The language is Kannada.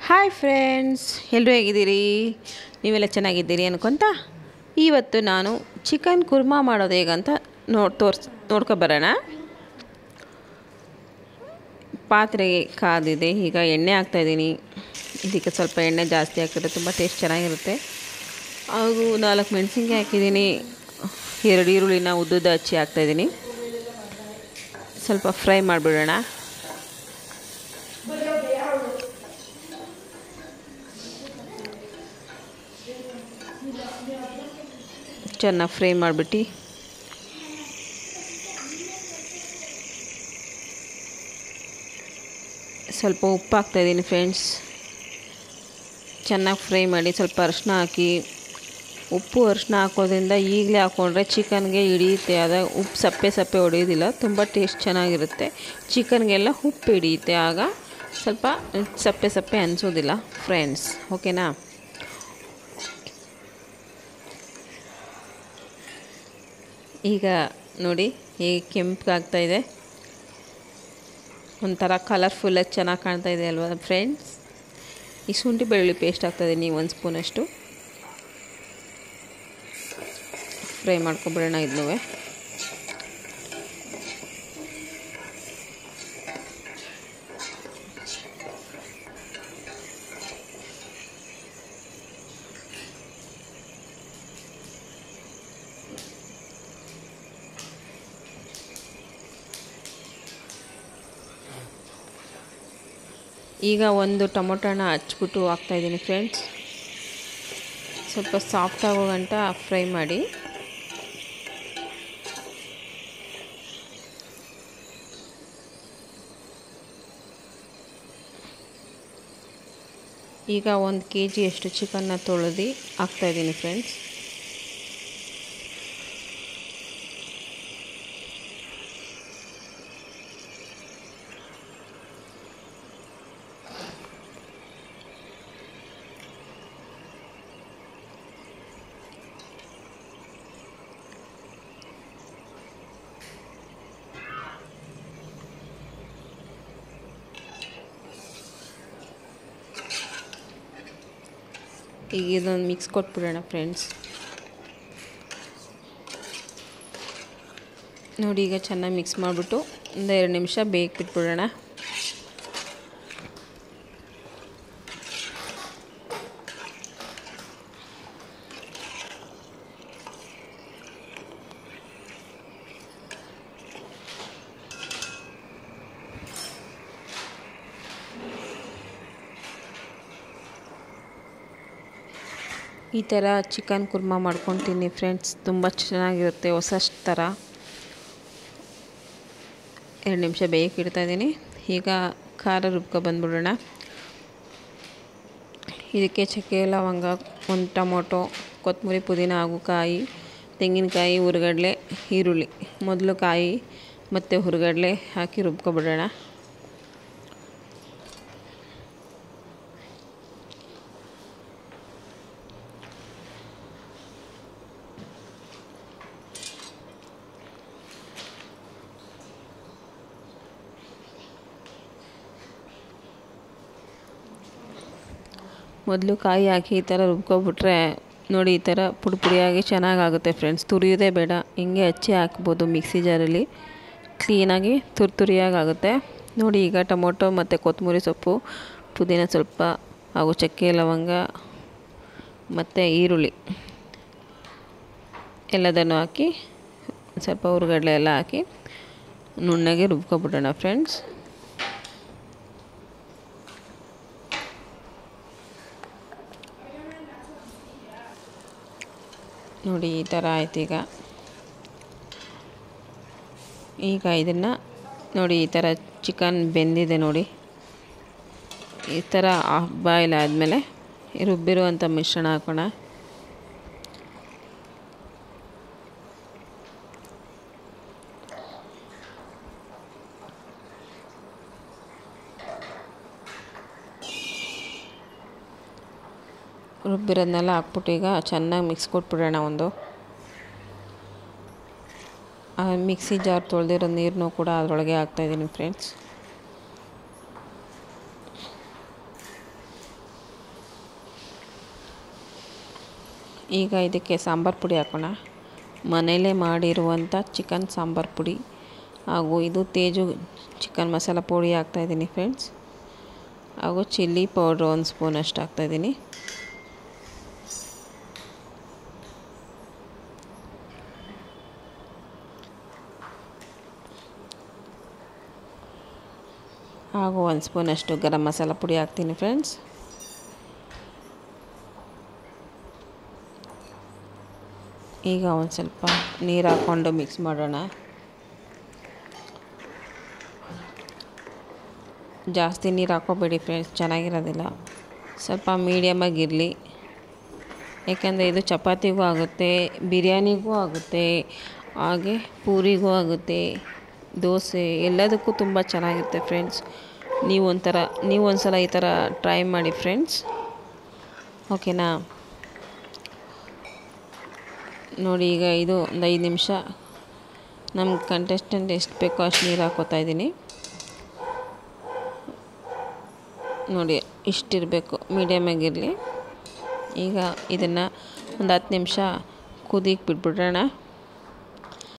ಹಾಯ್ ಫ್ರೆಂಡ್ಸ್ ಎಲ್ಲರೂ ಹೇಗಿದ್ದೀರಿ ನೀವೆಲ್ಲ ಚೆನ್ನಾಗಿದ್ದೀರಿ ಅನ್ಕೊಂತ ಇವತ್ತು ನಾನು ಚಿಕನ್ ಕುರ್ಮಾ ಮಾಡೋದು ಹೇಗಂತ ನೋಡಿ ತೋರ್ಸ್ ನೋಡ್ಕೊಬರೋಣ ಪಾತ್ರೆಗೆ ಕಾದಿದೆ ಈಗ ಎಣ್ಣೆ ಹಾಕ್ತಾಯಿದ್ದೀನಿ ಇದಕ್ಕೆ ಸ್ವಲ್ಪ ಎಣ್ಣೆ ಜಾಸ್ತಿ ಹಾಕಿದ್ರೆ ತುಂಬ ಟೇಸ್ಟ್ ಚೆನ್ನಾಗಿರುತ್ತೆ ಹಾಗೂ ನಾಲ್ಕು ಮೆಣಸಿನ್ಕಾಯಿ ಹಾಕಿದ್ದೀನಿ ಎರಡು ಈರುಳ್ಳಿನ ಉದ್ದುದ ಹಚ್ಚಿ ಹಾಕ್ತಾಯಿದ್ದೀನಿ ಸ್ವಲ್ಪ ಫ್ರೈ ಮಾಡಿಬಿಡೋಣ ಚೆನ್ನಾಗಿ ಫ್ರೈ ಮಾಡಿಬಿಟ್ಟು ಸ್ವಲ್ಪ ಉಪ್ಪು ಹಾಕ್ತಾಯಿದ್ದೀನಿ ಫ್ರೆಂಡ್ಸ್ ಚೆನ್ನಾಗಿ ಫ್ರೈ ಮಾಡಿ ಸ್ವಲ್ಪ ಅರಿಶಿನ ಹಾಕಿ ಉಪ್ಪು ಅರಿಶಿನ ಹಾಕೋದ್ರಿಂದ ಈಗಲೇ ಹಾಕ್ಕೊಂಡ್ರೆ ಚಿಕನ್ಗೆ ಹಿಡಿಯುತ್ತೆ ಆದ ಉಪ್ಪು ಸಪ್ಪೆ ಸಪ್ಪೆ ಹೊಡೆಯೋದಿಲ್ಲ ತುಂಬ ಟೇಸ್ಟ್ ಚೆನ್ನಾಗಿರುತ್ತೆ ಚಿಕನ್ಗೆಲ್ಲ ಉಪ್ಪು ಹಿಡಿಯುತ್ತೆ ಆಗ ಸ್ವಲ್ಪ ಸಪ್ಪೆ ಸಪ್ಪೆ ಅನಿಸೋದಿಲ್ಲ ಫ್ರೆಂಡ್ಸ್ ಓಕೆನಾ ಈಗ ನೋಡಿ ಹೇಗೆ ಕೆಂಪಗಾಗ್ತಾಯಿದೆ ಒಂಥರ ಕಲರ್ಫುಲ್ಲಾಗಿ ಚೆನ್ನಾಗಿ ಕಾಣ್ತಾ ಇದೆ ಅಲ್ವಾ ಫ್ರೆಂಡ್ಸ್ ಈ ಶುಂಠಿ ಬೆಳ್ಳುಳ್ಳಿ ಪೇಸ್ಟ್ ಹಾಕ್ತಾಯಿದ್ದೀನಿ ಒಂದು ಸ್ಪೂನಷ್ಟು ಫ್ರೈ ಮಾಡ್ಕೊಬಿಡೋಣ ಇದನ್ನೂ ಈಗ ಒಂದು ಟೊಮೊಟೊನ ಹಚ್ಬಿಟ್ಟು ಹಾಕ್ತಾಯಿದ್ದೀನಿ ಫ್ರೆಂಡ್ಸ್ ಸ್ವಲ್ಪ ಸಾಫ್ಟ್ ಆಗೋ ಗಂಟ ಫ್ರೈ ಮಾಡಿ ಈಗ ಒಂದು ಕೆ ಜಿಯಷ್ಟು ಚಿಕನ್ನ ತೊಳೆದು ಹಾಕ್ತಾಯಿದ್ದೀನಿ ಫ್ರೆಂಡ್ಸ್ ಈಗ ಇದೊಂದು ಮಿಕ್ಸ್ ಕೊಟ್ಬಿಡೋಣ ಫ್ರೆಂಡ್ಸ್ ನೋಡಿ ಈಗ ಚೆನ್ನಾಗಿ ಮಿಕ್ಸ್ ಮಾಡಿಬಿಟ್ಟು ಒಂದು ಎರಡು ನಿಮಿಷ ಬೇಗ ಬಿಟ್ಬಿಡೋಣ ಈ ಥರ ಚಿಕನ್ ಕುರ್ಮಾ ಮಾಡ್ಕೊತೀನಿ ಫ್ರೆಂಡ್ಸ್ ತುಂಬ ಚೆನ್ನಾಗಿರುತ್ತೆ ಹೊಸ ಥರ ಎರಡು ನಿಮಿಷ ಬೇಯಕ್ಕೆ ಇಡ್ತಾಯಿದ್ದೀನಿ ಈಗ ಖಾರ ರುಬ್ಕೊ ಬಂದ್ಬಿಡೋಣ ಇದಕ್ಕೆ ಚಕ್ಕೆ ಲವಂಗ ಒಂದು ಟೊಮೊಟೊ ಕೊತ್ತಂಬರಿ ಪುದೀನ ಹಾಗೂ ಕಾಯಿ ತೆಂಗಿನಕಾಯಿ ಹುರ್ಗಡ್ಲೆ ಈರುಳ್ಳಿ ಮೊದಲು ಕಾಯಿ ಮತ್ತು ಹುರ್ಗಡ್ಲೆ ಹಾಕಿ ರುಬ್ಕೊಬಿಡೋಣ ಮೊದಲು ಕಾಯಿ ಹಾಕಿ ಈ ಥರ ರುಬ್ಕೊಬಿಟ್ರೆ ನೋಡಿ ಈ ಥರ ಪುಡಿ ಪುಡಿಯಾಗಿ ಚೆನ್ನಾಗಾಗುತ್ತೆ ಫ್ರೆಂಡ್ಸ್ ತುರಿಯೋದೇ ಬೇಡ ಹಿಂಗೆ ಹಚ್ಚಿ ಹಾಕ್ಬೋದು ಮಿಕ್ಸಿ ಜಾರಲ್ಲಿ ಕ್ಲೀನಾಗಿ ತುರಿ ತುರಿಯಾಗಿ ಆಗುತ್ತೆ ನೋಡಿ ಈಗ ಟೊಮೊಟೊ ಮತ್ತು ಕೊತ್ತಂಬರಿ ಸೊಪ್ಪು ಪುದೀನ ಸ್ವಲ್ಪ ಹಾಗೂ ಚಕ್ಕೆ ಲವಂಗ ಮತ್ತು ಈರುಳ್ಳಿ ಎಲ್ಲದನ್ನು ಹಾಕಿ ಸ್ವಲ್ಪ ಹುರ್ಗಡ್ಲೆ ಎಲ್ಲ ಹಾಕಿ ನುಣ್ಣಗೆ ರುಬ್ಕೊಬಿಡೋಣ ಫ್ರೆಂಡ್ಸ್ ನೋಡಿ ಈ ಥರ ಆಯ್ತು ಈಗ ಈಗ ಇದನ್ನು ನೋಡಿ ಈ ಥರ ಚಿಕನ್ ಬೆಂದಿದೆ ನೋಡಿ ಈ ಥರ ಹಾಫ್ ಬಾಯ್ಲ್ ಆದಮೇಲೆ ರುಬ್ಬಿರುವಂಥ ಮಿಶ್ರಣ ಹಾಕೋಣ ರುಬ್ಬಿರೋದನ್ನೆಲ್ಲ ಹಾಕ್ಬಿಟ್ಟು ಈಗ ಚೆನ್ನಾಗಿ ಮಿಕ್ಸ್ ಕೊಟ್ಬಿಡೋಣ ಒಂದು ಮಿಕ್ಸಿ ಜಾರ್ ತೊಳೆದಿರೋ ನೀರನ್ನು ಕೂಡ ಅದರೊಳಗೆ ಹಾಕ್ತಾಯಿದ್ದೀನಿ ಫ್ರೆಂಡ್ಸ್ ಈಗ ಇದಕ್ಕೆ ಸಾಂಬಾರು ಪುಡಿ ಹಾಕೋಣ ಮನೇಲೇ ಮಾಡಿರುವಂಥ ಚಿಕನ್ ಸಾಂಬಾರು ಪುಡಿ ಹಾಗೂ ಇದು ತೇಜು ಚಿಕನ್ ಮಸಾಲ ಪುಡಿ ಹಾಕ್ತಾಯಿದ್ದೀನಿ ಫ್ರೆಂಡ್ಸ್ ಹಾಗೂ ಚಿಲ್ಲಿ ಪೌಡ್ರ್ ಒಂದು ಸ್ಪೂನಷ್ಟು ಹಾಕ್ತಾಯಿದ್ದೀನಿ ಹಾಗೂ ಒಂದು ಸ್ಪೂನಷ್ಟು ಗರಂ ಮಸಾಲ ಪುಡಿ ಹಾಕ್ತೀನಿ ಫ್ರೆಂಡ್ಸ್ ಈಗ ಒಂದು ಸ್ವಲ್ಪ ನೀರು ಹಾಕ್ಕೊಂಡು ಮಿಕ್ಸ್ ಮಾಡೋಣ ಜಾಸ್ತಿ ನೀರು ಹಾಕೋಬೇಡಿ ಫ್ರೆಂಡ್ಸ್ ಚೆನ್ನಾಗಿರೋದಿಲ್ಲ ಸ್ವಲ್ಪ ಮೀಡಿಯಮಾಗಿರಲಿ ಯಾಕೆಂದರೆ ಇದು ಚಪಾತಿಗೂ ಆಗುತ್ತೆ ಬಿರಿಯಾನಿಗೂ ಆಗುತ್ತೆ ಹಾಗೆ ಪೂರಿಗೂ ಆಗುತ್ತೆ ದೋಸೆ ಎಲ್ಲದಕ್ಕೂ ತುಂಬ ಚೆನ್ನಾಗಿರುತ್ತೆ ಫ್ರೆಂಡ್ಸ್ ನೀವು ಒಂಥರ ನೀವು ಒಂದು ಸಲ ಈ ಥರ ಟ್ರೈ ಮಾಡಿ ಫ್ರೆಂಡ್ಸ್ ಓಕೆನಾ ನೋಡಿ ಈಗ ಇದು ಒಂದು ಐದು ನಿಮಿಷ ನಮ್ಮ ಕಂಟೆಸ್ಟೆಂಟ್ ಎಷ್ಟು ಬೇಕೋ ಅಷ್ಟು ನೀರು ಹಾಕೋತಾ ಇದ್ದೀನಿ ನೋಡಿ ಇಷ್ಟಿರಬೇಕು ಮೀಡಿಯಮಾಗಿರಲಿ ಈಗ ಇದನ್ನು ಒಂದು ಹತ್ತು ನಿಮಿಷ ಕುದಿಗೆ ಬಿಟ್ಬಿಡೋಣ